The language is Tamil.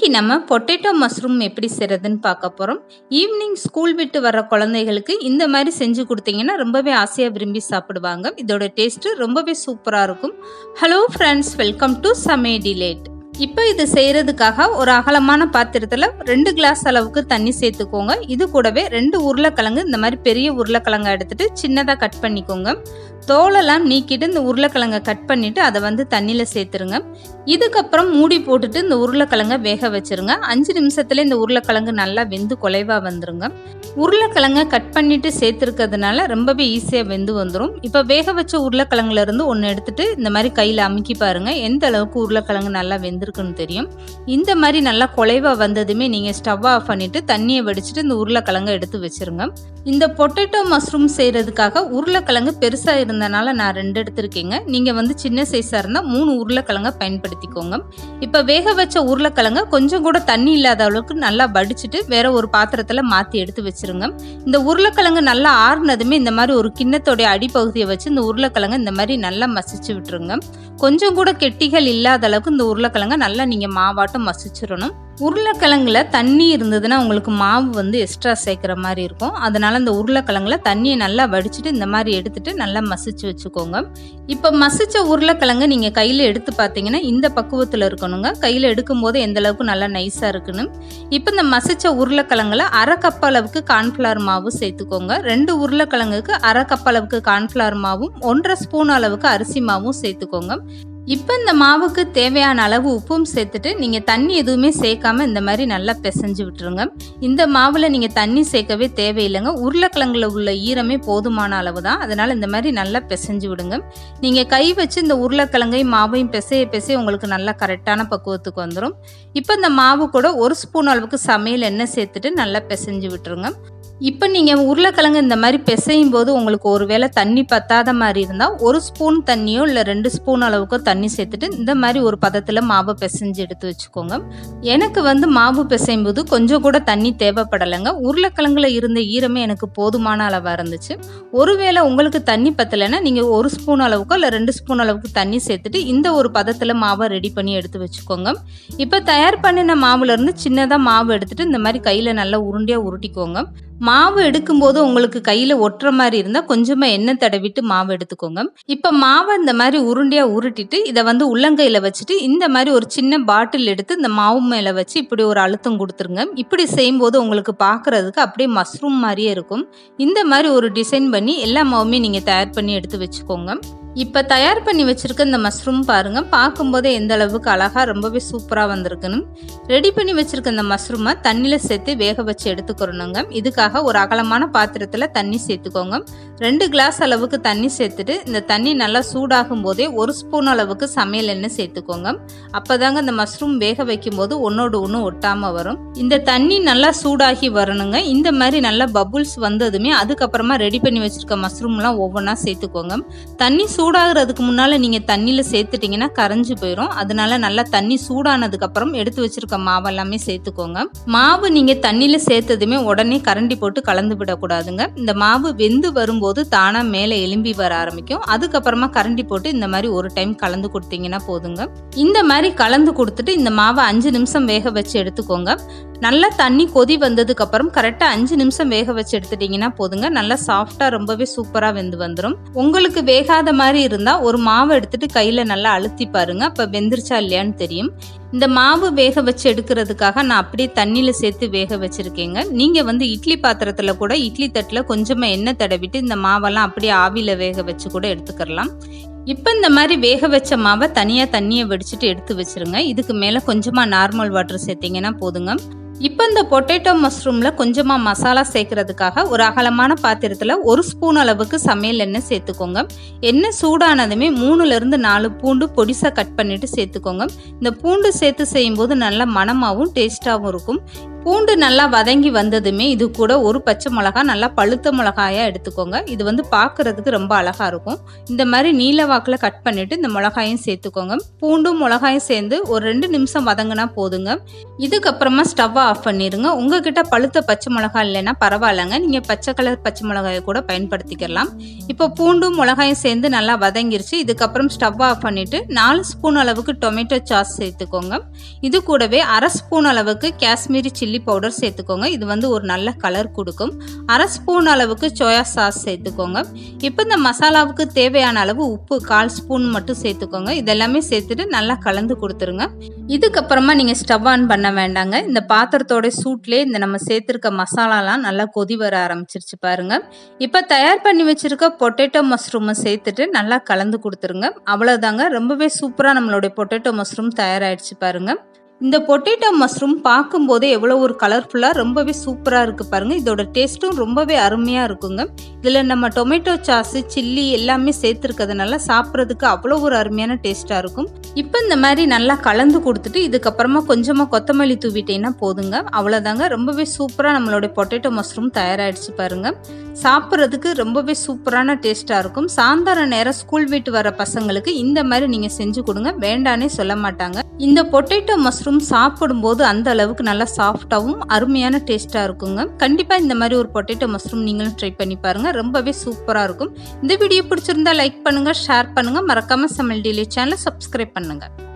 நம்ம பொட்டேட்டோ மஷ்ரூம் எப்படி செய்கிறதுன்னு பார்க்க போகிறோம் ஈவினிங் ஸ்கூல் விட்டு வர குழந்தைகளுக்கு இந்த மாதிரி செஞ்சு கொடுத்தீங்கன்னா ரொம்பவே ஆசையாக விரும்பி சாப்பிடுவாங்க இதோட டேஸ்ட்டு ரொம்பவே சூப்பராக இருக்கும் ஹலோ ஃப்ரெண்ட்ஸ் வெல்கம் டு சமே டிலேட் இப்போ இது செய்கிறதுக்காக ஒரு அகலமான பாத்திரத்தில் ரெண்டு கிளாஸ் அளவுக்கு தண்ணி சேர்த்துக்கோங்க இது கூடவே ரெண்டு உருளைக்கிழங்கு இந்த மாதிரி பெரிய உருளைக்கிழங்கை எடுத்துட்டு சின்னதாக கட் பண்ணிக்கோங்க தோலெல்லாம் நீக்கிட்டு இந்த உருளைக்கிழங்கை கட் பண்ணிவிட்டு அதை வந்து தண்ணியில் சேர்த்துருங்க இதுக்கப்புறம் மூடி போட்டுட்டு இந்த உருளைக்கிழங்கை வேக வச்சுருங்க அஞ்சு நிமிஷத்துல இந்த உருளைக்கிழங்கு நல்லா வெந்து குலைவாக வந்துருங்க உருளைக்கிழங்கை கட் பண்ணிட்டு சேர்த்துருக்கிறதுனால ரொம்பவே ஈஸியாக வெந்து வந்துடும் இப்போ வேக வச்ச உருளைக்கிழங்குல இருந்து ஒன்று எடுத்துட்டு இந்த மாதிரி கையில் அமுக்கி பாருங்க எந்த அளவுக்கு உருளைக்கிழங்கு நல்லா வெந்திருக்குன்னு தெரியும் இந்த மாதிரி நல்லா குலைவாக வந்ததுமே நீங்கள் ஸ்டவ் ஆஃப் பண்ணிட்டு தண்ணியை வடிச்சிட்டு இந்த உருளைக்கிழங்கை எடுத்து வச்சிருங்க இந்த பொட்டேட்டோ மஷ்ரூம் செய்கிறதுக்காக உருளைக்கிழங்கு பெருசாக இருந்தனால நான் ரெண்டு எடுத்திருக்கேங்க நீங்கள் வந்து சின்ன சைஸாக இருந்தால் மூணு உருளைக்கிழங்கை பயன்படுத்திக்கோங்க இப்போ வேக வச்ச உருளைக்கிழங்க கொஞ்சம் கூட தண்ணி இல்லாத அளவுக்கு நல்லா வடிச்சிட்டு வேற ஒரு பாத்திரத்தில் மாற்றி எடுத்து வச்சிருங்க இந்த உருளைக்கிழங்கு நல்லா ஆறுனதுமே இந்த மாதிரி ஒரு கிண்ணத்தோடைய அடிப்பகுதியை வச்சு இந்த உருளைக்கிழங்கு இந்த மாதிரி நல்லா மசிச்சு விட்டுருங்க கொஞ்சம் கூட கெட்டிகள் இல்லாத அளவுக்கு இந்த உருளைக்கிழங்க நல்லா நீங்கள் மாவாட்டம் மசிச்சிடணும் உருளைக்கிழங்குல தண்ணி இருந்ததுன்னா உங்களுக்கு மாவு வந்து எக்ஸ்ட்ரா சேர்க்குற மாதிரி இருக்கும் அதனால இந்த உருளைக்கிழங்குல தண்ணியை நல்லா வடிச்சிட்டு இந்த மாதிரி எடுத்துட்டு நல்லா மசிச்சு வச்சுக்கோங்க இப்போ மசிச்ச உருளைக்கிழங்கு நீங்கள் கையில் எடுத்து பார்த்தீங்கன்னா இந்த பக்குவத்தில் இருக்கணுங்க கையில் எடுக்கும்போது எந்த அளவுக்கு நல்லா நைஸாக இருக்குன்னு இப்போ இந்த மசிச்ச உருளைக்கிழங்குல அரை கப் அளவுக்கு கார்ன்ஃப்ளவர் மாவு சேர்த்துக்கோங்க ரெண்டு உருளைக்கிழங்குக்கு அரை கப் அளவுக்கு கார்ன்ஃப்ளவர் மாவும் ஒன்றரை ஸ்பூன் அளவுக்கு அரிசி மாவும் சேர்த்துக்கோங்க இப்போ இந்த மாவுக்கு தேவையான அளவு உப்பும் சேர்த்துட்டு நீங்கள் தண்ணி எதுவுமே சேர்க்காம இந்த மாதிரி நல்லா பிசைஞ்சு விட்டுருங்க இந்த மாவில் நீங்கள் தண்ணி சேர்க்கவே தேவையில்லைங்க உருளைக்கிழங்குல உள்ள ஈரமே போதுமான அளவு தான் அதனால் இந்த மாதிரி நல்லா பிசைஞ்சு விடுங்க நீங்கள் கை வச்சு இந்த உருளைக்கிழங்கையும் மாவையும் பிசைய பிசைய உங்களுக்கு நல்லா கரெக்டான பக்குவத்துக்கு வந்துடும் இப்போ இந்த மாவு கூட ஒரு ஸ்பூன் அளவுக்கு சமையல் எண்ணெய் சேர்த்துட்டு நல்லா பிசைஞ்சு விட்டுருங்க இப்போ நீங்கள் உருளைக்கிழங்கு இந்த மாதிரி பிசையும் போது உங்களுக்கு ஒரு வேளை தண்ணி பத்தாத மாதிரி இருந்தால் ஒரு ஸ்பூன் தண்ணியோ இல்லை ரெண்டு ஸ்பூன் அளவுக்கோ தண்ணி சேர்த்துட்டு இந்த மாதிரி ஒரு பதத்தில் மாவை பிசைஞ்சு எடுத்து வச்சுக்கோங்க எனக்கு வந்து மாவு பிசையும் போது கொஞ்சம் கூட தண்ணி தேவைப்படலைங்க உருளைக்கிழங்குல இருந்த ஈரமே எனக்கு போதுமான அளவாக இருந்துச்சு ஒருவேளை உங்களுக்கு தண்ணி பத்தலைன்னா நீங்கள் ஒரு ஸ்பூன் அளவுக்கோ இல்லை ரெண்டு ஸ்பூன் அளவுக்கு தண்ணி சேர்த்துட்டு இந்த ஒரு பதத்தில் மாவை ரெடி பண்ணி எடுத்து வச்சுக்கோங்க இப்போ தயார் பண்ணின மாவுலேருந்து சின்னதாக மாவு எடுத்துட்டு இந்த மாதிரி கையில் நல்லா உருண்டையாக உருட்டிக்கோங்க மாவு எடுக்கும்போது உங்களுக்கு கையில் ஒட்டுற மாதிரி இருந்தால் கொஞ்சமாக எண்ணெய் தடவிட்டு மாவு எடுத்துக்கோங்க இப்போ மாவை இந்த மாதிரி உருண்டையாக உருட்டிட்டு இதை வந்து உள்ளங்கையில் வச்சுட்டு இந்த மாதிரி ஒரு சின்ன பாட்டில் எடுத்து இந்த மாவு மேலே வச்சு இப்படி ஒரு அழுத்தம் கொடுத்துருங்க இப்படி செய்யும்போது உங்களுக்கு பார்க்குறதுக்கு அப்படியே மஷ்ரூம் மாதிரியே இருக்கும் இந்த மாதிரி ஒரு டிசைன் பண்ணி எல்லா மாவுமே நீங்கள் தயார் பண்ணி எடுத்து வச்சுக்கோங்க இப்போ தயார் பண்ணி வச்சுருக்க இந்த மஷ்ரூம் பாருங்கள் பார்க்கும்போதே எந்த அளவுக்கு அழகாக ரொம்பவே சூப்பராக வந்திருக்குன்னு ரெடி பண்ணி வச்சுருக்க இந்த மஷ்ரூமை தண்ணியில் சேர்த்து வேக வச்சு எடுத்துக்கிறணுங்க இதுக்காக ஒரு அகலமான பாத்திரத்தில் தண்ணி சேர்த்துக்கோங்க ரெண்டு கிளாஸ் அளவுக்கு தண்ணி சேர்த்துட்டு இந்த தண்ணி நல்லா சூடாகும் போதே ஒரு ஸ்பூன் அளவுக்கு சமையல் எண்ணெய் சேர்த்துக்கோங்க அப்போ தாங்க இந்த மஷ்ரூம் வேக வைக்கும் போது ஒன்றோடு ஒன்று ஒட்டாமல் வரும் இந்த தண்ணி நல்லா சூடாகி வரணுங்க இந்த மாதிரி நல்லா பபுள்ஸ் வந்ததுமே அதுக்கப்புறமா ரெடி பண்ணி வச்சுருக்க மஷ்ரூம்லாம் ஒவ்வொன்றா சேர்த்துக்கோங்க தண்ணி சூடாகிறதுக்கு முன்னால் நீங்கள் தண்ணியில் சேர்த்துட்டிங்கன்னா கரைஞ்சி போயிடும் அதனால நல்லா தண்ணி சூடானதுக்கப்புறம் எடுத்து வச்சுருக்க மாவெல்லாமே சேர்த்துக்கோங்க மாவு நீங்கள் தண்ணியில் சேர்த்ததுமே உடனே கரண்டி போட்டு கலந்து விடக்கூடாதுங்க இந்த மாவு வெந்து வரும்போது தானாக மேலே எலும்பி வர ஆரம்பிக்கும் அதுக்கப்புறமா கரண்டி போட்டு இந்த மாதிரி ஒரு டைம் கலந்து கொடுத்தீங்கன்னா போதுங்க இந்த மாதிரி கலந்து கொடுத்துட்டு இந்த மாவை அஞ்சு நிமிஷம் வேக வச்சு எடுத்துக்கோங்க நல்லா தண்ணி கொதி வந்ததுக்கு அப்புறம் கரெக்டாக அஞ்சு நிமிஷம் வேக வச்சு எடுத்துட்டீங்கன்னா போதுங்க நல்லா சாஃப்டாக ரொம்பவே சூப்பராக வெந்து வந்துடும் உங்களுக்கு வேகாத மாதிரி இருந்தால் ஒரு மாவை எடுத்துட்டு கையில் நல்லா அழுத்தி பாருங்க அப்போ வெந்துருச்சா இல்லையான்னு தெரியும் இந்த மாவு வேக வச்சு எடுக்கிறதுக்காக நான் அப்படியே தண்ணியில் சேர்த்து வேக வச்சுருக்கேங்க நீங்கள் வந்து இட்லி பாத்திரத்தில் கூட இட்லி தட்டில் கொஞ்சமாக எண்ணெய் தடவிட்டு இந்த மாவெல்லாம் அப்படியே ஆவியில் வேக வச்சு கூட எடுத்துக்கலாம் இப்போ இந்த மாதிரி வேக வச்ச மாவை தனியாக தண்ணியை வடிச்சிட்டு எடுத்து வச்சுருங்க இதுக்கு மேலே கொஞ்சமாக நார்மல் வாட்டர் சேர்த்திங்கன்னா போதுங்க இப்போ இந்த பொட்டேட்டோ மஷ்ரூமில் கொஞ்சமாக மசாலா சேர்க்கறதுக்காக ஒரு அகலமான பாத்திரத்தில் ஒரு ஸ்பூன் அளவுக்கு சமையல் எண்ணெய் சேர்த்துக்கோங்க எண்ணெய் சூடானதுமே மூணுலேருந்து நாலு பூண்டு பொடிசாக கட் பண்ணிவிட்டு சேர்த்துக்கோங்க இந்த பூண்டு சேர்த்து செய்யும்போது நல்ல மணமாகவும் டேஸ்ட்டாகவும் இருக்கும் பூண்டு நல்லா வதங்கி வந்ததுமே இது கூட ஒரு பச்சை மிளகா நல்லா பழுத்த மிளகாயா எடுத்துக்கோங்க இது வந்து பார்க்கறதுக்கு ரொம்ப அழகா இருக்கும் இந்த மாதிரி நீல வாக்கில் கட் பண்ணிட்டு இந்த மிளகாயும் சேர்த்துக்கோங்க பூண்டும் மிளகாயும் சேர்ந்து ஒரு ரெண்டு நிமிஷம் வதங்கினா போதுங்க இதுக்கப்புறமா ஸ்டவ்வை ஆஃப் பண்ணிடுங்க உங்ககிட்ட பழுத்த பச்சை மிளகாய் இல்லைன்னா பரவாயில்லைங்க நீங்கள் பச்சை கலர் பச்சை மிளகாயை கூட பயன்படுத்திக்கலாம் இப்போ பூண்டும் மிளகாயும் சேர்ந்து நல்லா வதங்கிருச்சு இதுக்கப்புறம் ஸ்டவ் ஆஃப் பண்ணிட்டு நாலு ஸ்பூன் அளவுக்கு டொமேட்டோ சாஸ் சேர்த்துக்கோங்க இது கூடவே அரை ஸ்பூன் அளவுக்கு காஷ்மீரி சில்லி பவுடர் சேர்த்துக்கோங்க இது வந்து ஒரு நல்ல கலர் கொடுக்கும் அரை ஸ்பூன் அளவுக்கு சோயா சாஸ் சேர்த்துக்கோங்க இப்போ இந்த மசாலாவுக்கு தேவையான அளவு உப்பு கால் ஸ்பூன் மட்டும் சேர்த்துக்கோங்க இதெல்லாமே சேர்த்துட்டு நல்லா கலந்து கொடுத்துருங்க இதுக்கப்புறமா நீங்கள் ஸ்டவ் ஆன் பண்ண வேண்டாங்க இந்த பாத்திரத்தோட சூட்லேயே இந்த நம்ம சேர்த்துருக்க மசாலாலாம் நல்லா கொதி வர ஆரம்பிச்சிருச்சு பாருங்க இப்போ தயார் பண்ணி வச்சிருக்க பொட்டேட்டோ மஷ்ரூமை சேர்த்துட்டு நல்லா கலந்து கொடுத்துருங்க அவ்வளோதாங்க ரொம்பவே சூப்பராக நம்மளுடைய பொட்டேட்டோ மஷ்ரூம் தயாராகிடுச்சு பாருங்க இந்த பொட்டேட்டோ மஷ்ரூம் பார்க்கும்போதே எவ்வளோ ஒரு கலர்ஃபுல்லாக ரொம்பவே சூப்பராக இருக்குது பாருங்கள் இதோட டேஸ்ட்டும் ரொம்பவே அருமையாக இருக்குங்க இதில் நம்ம டொமேட்டோ சாஸு சில்லி எல்லாமே சேர்த்துருக்கிறதுனால சாப்பிட்றதுக்கு அவ்வளோ ஒரு அருமையான டேஸ்ட்டாக இருக்கும் இப்போ இந்த மாதிரி நல்லா கலந்து கொடுத்துட்டு இதுக்கப்புறமா கொஞ்சமாக கொத்தமல்லி தூவிட்டேன்னா போதுங்க அவ்வளோதாங்க ரொம்பவே சூப்பராக நம்மளுடைய பொட்டேட்டோ மஷ்ரூம் தயாராகிடுச்சு பாருங்கள் சாப்பிட்றதுக்கு ரொம்பவே சூப்பரான டேஸ்ட்டாக இருக்கும் சாயந்தர நேரம் ஸ்கூல் விட்டு வர பசங்களுக்கு இந்த மாதிரி நீங்கள் செஞ்சு கொடுங்க வேண்டானே சொல்ல மாட்டாங்க இந்த பொட்டேட்டோ மஷ்ரூம் சாப்பிடும்போது அந்த அளவுக்கு நல்லா சாஃப்டாகவும் அருமையான டேஸ்ட்டாக இருக்குங்க கண்டிப்பாக இந்த மாதிரி ஒரு பொட்டேட்டோ மஷ்ரூம் நீங்களும் ட்ரை பண்ணி பாருங்கள் ரொம்பவே சூப்பராக இருக்கும் இந்த வீடியோ பிடிச்சிருந்தா லைக் பண்ணுங்கள் ஷேர் பண்ணுங்கள் மறக்காமல் சமையல் டெய்லி சேனலை சப்ஸ்கிரைப் பண்ணுங்கள்